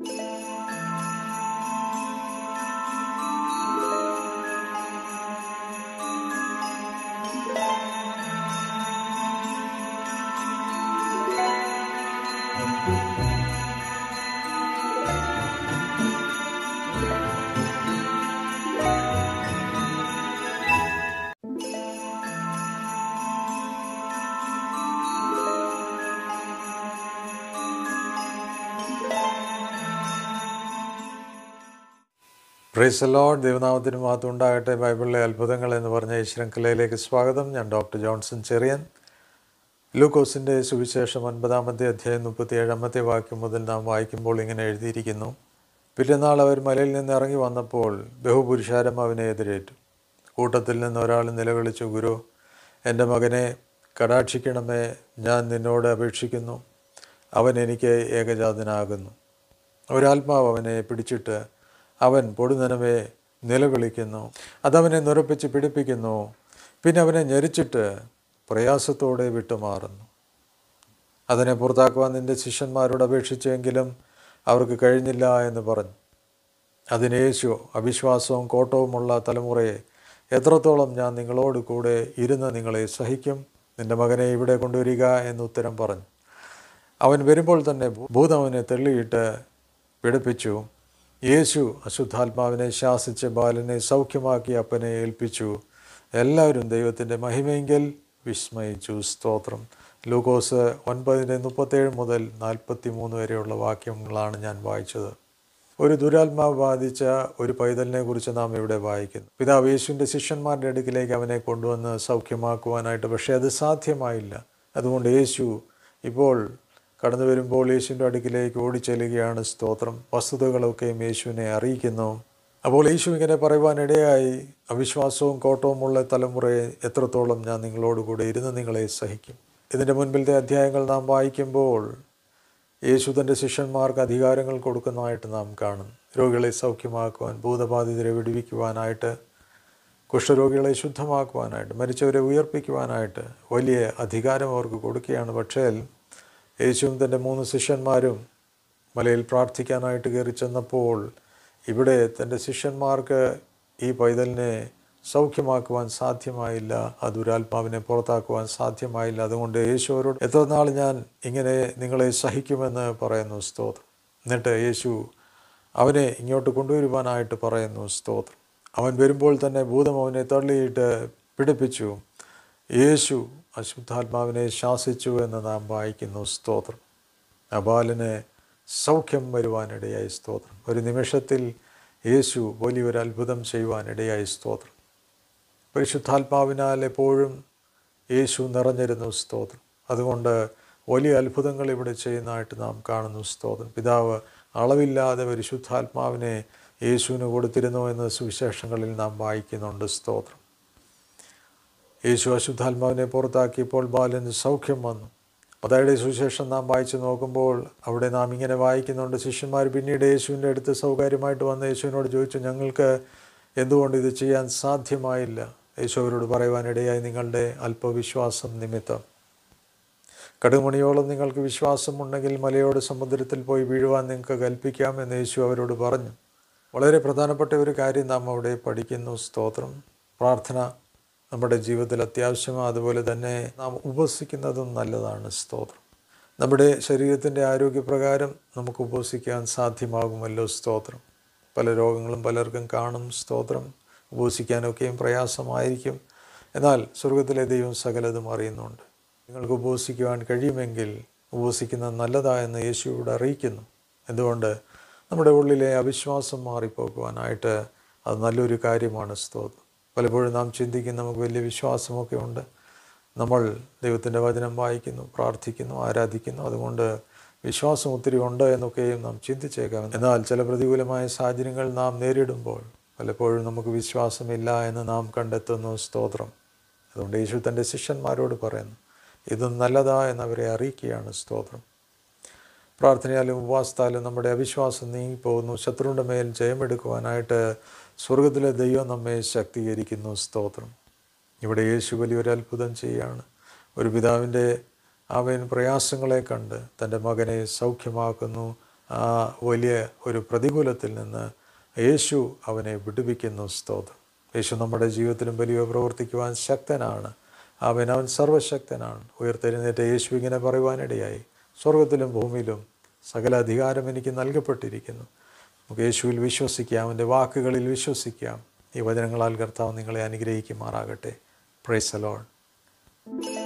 price load ദൈവനാമത്തിന് മാത്രം ഉണ്ടാകട്ടെ ബൈബിളിലെ അത്ഭുതങ്ങൾ എന്ന് പറഞ്ഞ ഈ ശൃംഖലയിലേക്ക് സ്വാഗതം ഞാൻ ഡോക്ടർ ജോൺസൺ ചെറിയൻ ലൂക്കോസിൻ്റെ സുവിശേഷം ഒൻപതാമത്തെ അധ്യായം മുപ്പത്തി ഏഴാമത്തെ വാക്യം മുതൽ നാം വായിക്കുമ്പോൾ ഇങ്ങനെ എഴുതിയിരിക്കുന്നു പിറ്റന്നാൾ അവർ മലയിൽ നിന്ന് ഇറങ്ങി വന്നപ്പോൾ ബഹുപുരുഷാരം അവനെ എതിരേറ്റു കൂട്ടത്തിൽ നിന്ന് ഒരാൾ നിലവിളിച്ചു ഗുരു എൻ്റെ മകനെ കടാക്ഷിക്കണമേ ഞാൻ നിന്നോട് അപേക്ഷിക്കുന്നു അവൻ എനിക്ക് ഏകജാതനാകുന്നു ഒരാത്മാവ് അവനെ പിടിച്ചിട്ട് അവൻ പൊടുന്നനവെ നിലവിളിക്കുന്നു അതവനെ നുറപ്പിച്ച് പിടിപ്പിക്കുന്നു പിന്നെ അവനെ ഞെരിച്ചിട്ട് പ്രയാസത്തോടെ വിട്ടുമാറുന്നു അതിനെ പുറത്താക്കുവാൻ നിന്റെ ശിഷ്യന്മാരോട് അപേക്ഷിച്ചെങ്കിലും അവർക്ക് കഴിഞ്ഞില്ല എന്ന് പറഞ്ഞു അതിന് യേശു അവിശ്വാസവും കോട്ടവുമുള്ള തലമുറയെ എത്രത്തോളം ഞാൻ നിങ്ങളോട് കൂടെ ഇരുന്ന് നിങ്ങളെ സഹിക്കും നിന്റെ മകനെ ഇവിടെ കൊണ്ടുവരിക എന്ന് ഉത്തരം പറഞ്ഞു അവൻ വരുമ്പോൾ തന്നെ ഭൂതം അവനെ തെള്ളിയിട്ട് പിടിപ്പിച്ചു യേശു അശുദ്ധാത്മാവിനെ ശാസിച്ച് ബാലനെ സൗഖ്യമാക്കി അപ്പനെ ഏൽപ്പിച്ചു എല്ലാവരും ദൈവത്തിൻ്റെ മഹിമയെങ്കിൽ വിസ്മയിച്ചു സ്തോത്രം ലൂക്കോസ് ഒൻപതിൻ്റെ മുപ്പത്തേഴ് മുതൽ നാൽപ്പത്തി മൂന്ന് വരെയുള്ള വാക്യങ്ങളാണ് ഞാൻ വായിച്ചത് ഒരു ദുരാത്മാവ് ബാധിച്ച ഒരു പൈതലിനെ കുറിച്ച് നാം ഇവിടെ വായിക്കുന്നു പിതാവ് യേശുവിൻ്റെ ശിഷ്യന്മാരുടെ അടുക്കിലേക്ക് അവനെ കൊണ്ടുവന്ന് സൗഖ്യമാക്കുവാനായിട്ട് പക്ഷേ അത് സാധ്യമായില്ല അതുകൊണ്ട് യേശു ഇപ്പോൾ കടന്നു വരുമ്പോൾ യേശുവിൻ്റെ അടുക്കിലേക്ക് ഓടിച്ചെല്ലുകയാണ് സ്തോത്രം വസ്തുതകളൊക്കെയും യേശുവിനെ അറിയിക്കുന്നു അപ്പോൾ യേശു ഇങ്ങനെ പറയുവാനിടയായി അവിശ്വാസവും കോട്ടവുമുള്ള തലമുറയെ എത്രത്തോളം ഞാൻ നിങ്ങളോട് കൂടെ ഇരുന്ന് നിങ്ങളെ സഹിക്കും ഇതിൻ്റെ മുൻപിലത്തെ അധ്യായങ്ങൾ നാം വായിക്കുമ്പോൾ യേശു തൻ്റെ ശിഷ്യന്മാർക്ക് അധികാരങ്ങൾ കൊടുക്കുന്നതായിട്ട് നാം കാണുന്നു രോഗികളെ സൗഖ്യമാക്കുവാൻ ഭൂതബാധിതരെ വിടുവിക്കുവാനായിട്ട് കുഷ്ഠരോഗികളെ ശുദ്ധമാക്കുവാനായിട്ട് മരിച്ചവരെ ഉയർപ്പിക്കുവാനായിട്ട് വലിയ അധികാരം അവർക്ക് കൊടുക്കുകയാണ് പക്ഷേ യേശുവും തൻ്റെ മൂന്ന് ശിഷ്യന്മാരും മലയിൽ പ്രാർത്ഥിക്കാനായിട്ട് കയറി ചെന്നപ്പോൾ ഇവിടെ തൻ്റെ ശിഷ്യന്മാർക്ക് ഈ പൈതലിനെ സൗഖ്യമാക്കുവാൻ സാധ്യമായില്ല ആ ദുരാത്മാവിനെ പുറത്താക്കുവാൻ സാധ്യമായില്ല അതുകൊണ്ട് യേശു അവരോട് എത്ര നാൾ ഞാൻ ഇങ്ങനെ നിങ്ങളെ സഹിക്കുമെന്ന് പറയുന്നു സ്തോത്രം എന്നിട്ട് യേശു അവനെ ഇങ്ങോട്ട് കൊണ്ടുവരുവാനായിട്ട് പറയുന്നു സ്തോത്രം അവൻ വരുമ്പോൾ തന്നെ ഭൂതം അവനെ തള്ളിയിട്ട് പിടിപ്പിച്ചു യേശു അശുദ്ധാത്മാവിനെ ശാസിച്ചു എന്ന് നാം വായിക്കുന്നു സ്തോത്രം ആ ബാലന് സൗഖ്യം വരുവാനിടയായി സ്തോത്രം ഒരു നിമിഷത്തിൽ യേശു വലിയൊരു അത്ഭുതം ചെയ്യുവാനിടയായി സ്തോത്രം പരിശുദ്ധാത്മാവിനാൽ എപ്പോഴും യേശു നിറഞ്ഞിരുന്നു സ്തോത്രം അതുകൊണ്ട് വലിയ അത്ഭുതങ്ങൾ ഇവിടെ ചെയ്യുന്നതായിട്ട് നാം കാണുന്നു സ്തോത്രം പിതാവ് അളവില്ലാതെ പരിശുദ്ധാത്മാവിനെ യേശുവിന് കൊടുത്തിരുന്നു എന്ന് സുവിശേഷങ്ങളിൽ നാം വായിക്കുന്നുണ്ട് സ്തോത്രം യേശു അശുദ്ധാത്മാവിനെ പുറത്താക്കിയപ്പോൾ ബാലന് സൗഖ്യം വന്നു അതായത് സുവിശേഷം നാം വായിച്ചു നോക്കുമ്പോൾ അവിടെ നാം ഇങ്ങനെ വായിക്കുന്നുണ്ട് ശിഷ്യന്മാർ പിന്നീട് യേശുവിൻ്റെ അടുത്ത് സൗകര്യമായിട്ട് വന്ന് യേശുവിനോട് ചോദിച്ചു ഞങ്ങൾക്ക് എന്തുകൊണ്ട് ഇത് ചെയ്യാൻ സാധ്യമായില്ല യേശു അവരോട് പറയുവാനിടയായി നിങ്ങളുടെ അല്പവിശ്വാസം നിമിത്തം കടുമണിയോളം നിങ്ങൾക്ക് വിശ്വാസമുണ്ടെങ്കിൽ മലയോട് സമുദ്രത്തിൽ പോയി വീഴുവാൻ നിങ്ങൾക്ക് കൽപ്പിക്കാം എന്ന് യേശു അവരോട് പറഞ്ഞു വളരെ പ്രധാനപ്പെട്ട ഒരു കാര്യം നാം അവിടെ പഠിക്കുന്നു സ്തോത്രം പ്രാർത്ഥന നമ്മുടെ ജീവിതത്തിൽ അത്യാവശ്യമാണ് അതുപോലെ തന്നെ നാം ഉപസിക്കുന്നതും നല്ലതാണ് സ്തോത്രം നമ്മുടെ ശരീരത്തിൻ്റെ ആരോഗ്യപ്രകാരം നമുക്ക് ഉപസിക്കാൻ സാധ്യമാകുമല്ലോ സ്തോത്രം പല രോഗങ്ങളും പലർക്കും കാണും സ്തോത്രം ഉപസിക്കാനൊക്കെയും പ്രയാസമായിരിക്കും എന്നാൽ സ്വർഗത്തിലെ ദൈവം സകലതും അറിയുന്നുണ്ട് നിങ്ങൾക്ക് ഉപസിക്കുവാൻ കഴിയുമെങ്കിൽ ഉപസിക്കുന്നത് നല്ലതായെന്ന് യേശുവിടെ അറിയിക്കുന്നു എന്തുകൊണ്ട് നമ്മുടെ ഉള്ളിലെ അവിശ്വാസം മാറിപ്പോക്കുവാനായിട്ട് അത് നല്ലൊരു കാര്യമാണ് സ്തോത്രം പലപ്പോഴും നാം ചിന്തിക്കും നമുക്ക് വലിയ വിശ്വാസമൊക്കെ ഉണ്ട് നമ്മൾ ദൈവത്തിൻ്റെ വചനം വായിക്കുന്നു പ്രാർത്ഥിക്കുന്നു ആരാധിക്കുന്നു അതുകൊണ്ട് വിശ്വാസം ഒത്തിരി ഉണ്ട് എന്നൊക്കെയും നാം ചിന്തിച്ചേക്കാം എന്നാൽ ചില പ്രതികൂലമായ സാഹചര്യങ്ങൾ നാം നേരിടുമ്പോൾ പലപ്പോഴും നമുക്ക് വിശ്വാസമില്ല എന്ന് നാം കണ്ടെത്തുന്നു സ്തോത്രം അതുകൊണ്ട് യേശു തൻ്റെ ശിഷ്യന്മാരോട് പറയുന്നു ഇത് നല്ലതാ എന്നവരെ അറിയിക്കുകയാണ് സ്തോത്രം പ്രാർത്ഥനയാലും ഉപവാസത്താലും നമ്മുടെ അവിശ്വാസം നീങ്ങിപ്പോകുന്നു ശത്രുവിൻ്റെ മേൽ ജയമെടുക്കുവാനായിട്ട് സ്വർഗത്തിലെ ദൈവം നമ്മെ ശക്തീകരിക്കുന്നു സ്തോത്രം ഇവിടെ യേശു വലിയൊരു അത്ഭുതം ചെയ്യുകയാണ് ഒരു പിതാവിൻ്റെ അവൻ പ്രയാസങ്ങളെ കണ്ട് തൻ്റെ മകനെ സൗഖ്യമാക്കുന്നു ആ വലിയ ഒരു പ്രതികൂലത്തിൽ നിന്ന് യേശു അവനെ വിടുവിക്കുന്നു സ്തോത്രം യേശു നമ്മുടെ ജീവിതത്തിലും വലിയ പ്രവർത്തിക്കുവാൻ ശക്തനാണ് അവൻ അവൻ സർവശക്തനാണ് ഉയർത്തെഴുന്നേറ്റ യേശു ഇങ്ങനെ പറയുവാനിടയായി സ്വർഗത്തിലും ഭൂമിയിലും സകല അധികാരം എനിക്ക് നൽകപ്പെട്ടിരിക്കുന്നു നമുക്ക് യേശുവിൽ വിശ്വസിക്കാം അവൻ്റെ വാക്കുകളിൽ വിശ്വസിക്കാം ഈ വചനങ്ങളാൽ കർത്താവ് നിങ്ങളെ അനുഗ്രഹിക്കുമാറാകട്ടെ പ്രൈസ് അലോൺ